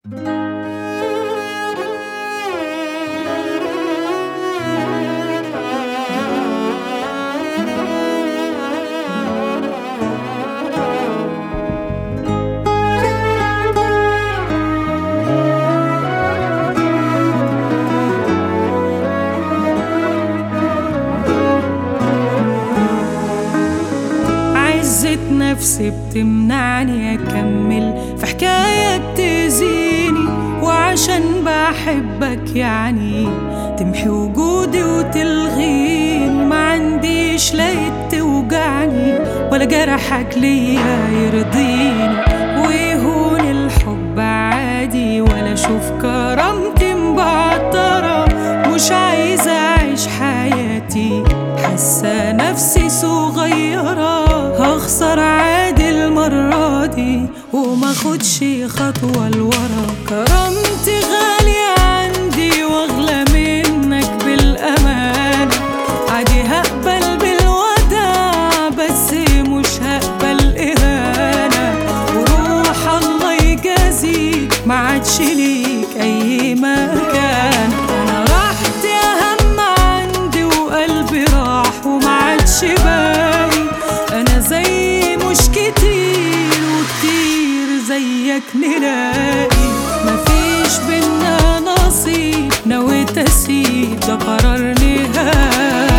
عزة نفسي بتمنعني أكمل في حكاية بتأذيني وعشان بحبك يعني تمحي وجودي وتلغيني ما عنديش لا توجعني ولا جرحك ليا يرضيني ويهون الحب عادي ولا اشوف كرامتي مبعترة مش عايزة اعيش حياتي حاسة نفسي صغيرة هخسر عادي المرة دي وما خدش خطوة لورا كرامتي غالية عندي واغلى منك بالأمان عادي هقبل بالوداع بس مش هقبل إهانة وروح الله يجازيك ما عادش ليك أي مكان أنا راحتي أهم عندي وقلبي راح وما عادش باقي أنا زي مش كتير وكتير زيك نلاقي مفيش بينا نصيب نويت أسيب ده قرار نهائي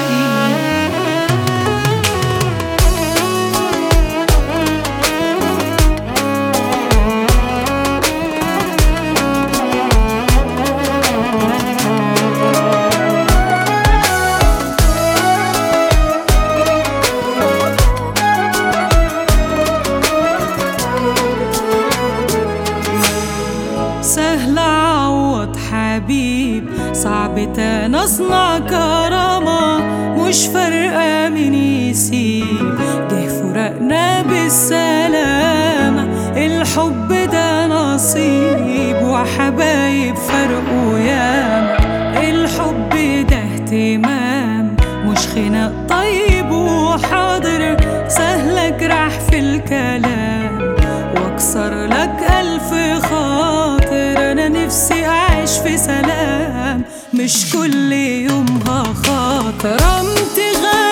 سهل اعوض حبيب صعب تاني اصنع كرامة مش فارقة مين يسيب جه فرقنا بالسلامة الحب ده نصيب وحبايب فرقوا ياما الحب ده اهتمام مش خناق طيب وحاضر سهل اجرح في الكلام واكسر لك الف خاطر انا نفسي اعيش في سلام مش كل يوم هخاطر كرامتي غالية